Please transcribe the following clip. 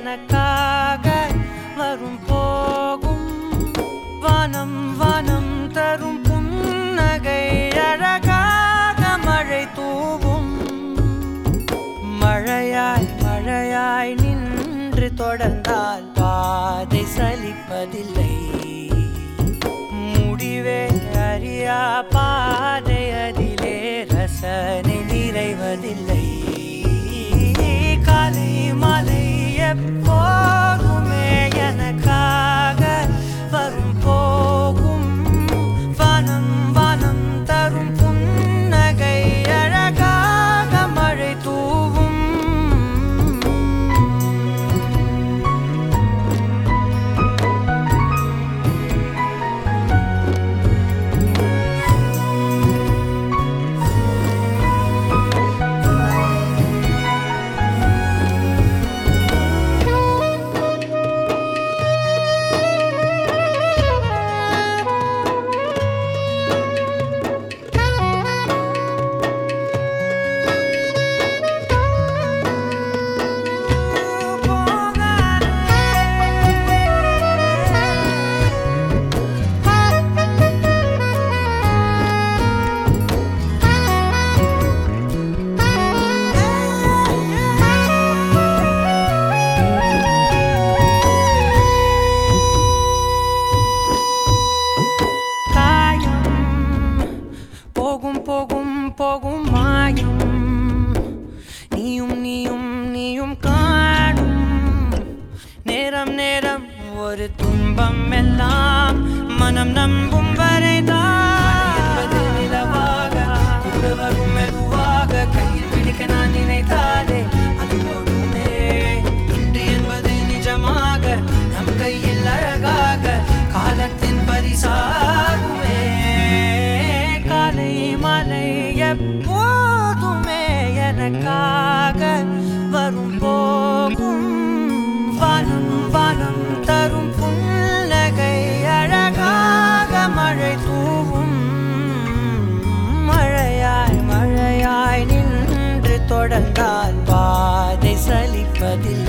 எனக்காக வரும் போகும் வானம் வானம் தரும் புன்னகை அழகாக மழை தூவும் மழையாய் மழையாய் நின்று தொடர்ந்தால் பாதை சலிப்பதில்லை முடிவே அறியா பாதை அதிலே ரசனை நிறைவதில்லை காலை மாலை எப்போதுமே எனக்காக வரும் போகும் வானம் வானம் தரும் புன்னகை அழகாக மழை தூவும் காயம் போகும் போகும் போகும் மாயம் நீயும் நீயும் நீயும் காணும் நேரம் நேரம் ஒரு துன்பம் எல்லாம் மனம் நம்பும் வரைதான் என்பது நிலவாக கூட வரும் மெதுவாக கையில் பிடிக்க நான் நினைத்தாலே அது ஓடுமே இன்று என்பது நிஜமாக நம் கையில் அழகாக காலத்தின் பரிசாகுமே காலை மாலை எப்போதுமே எனக்காக வரும் போகும் வானம் வானம் தரும் புன்னகை அழகாக மழை தூவும் மழையாய் மழையாய் நின்று தொடர்ந்தால் பாதை சலிப்பதில்லை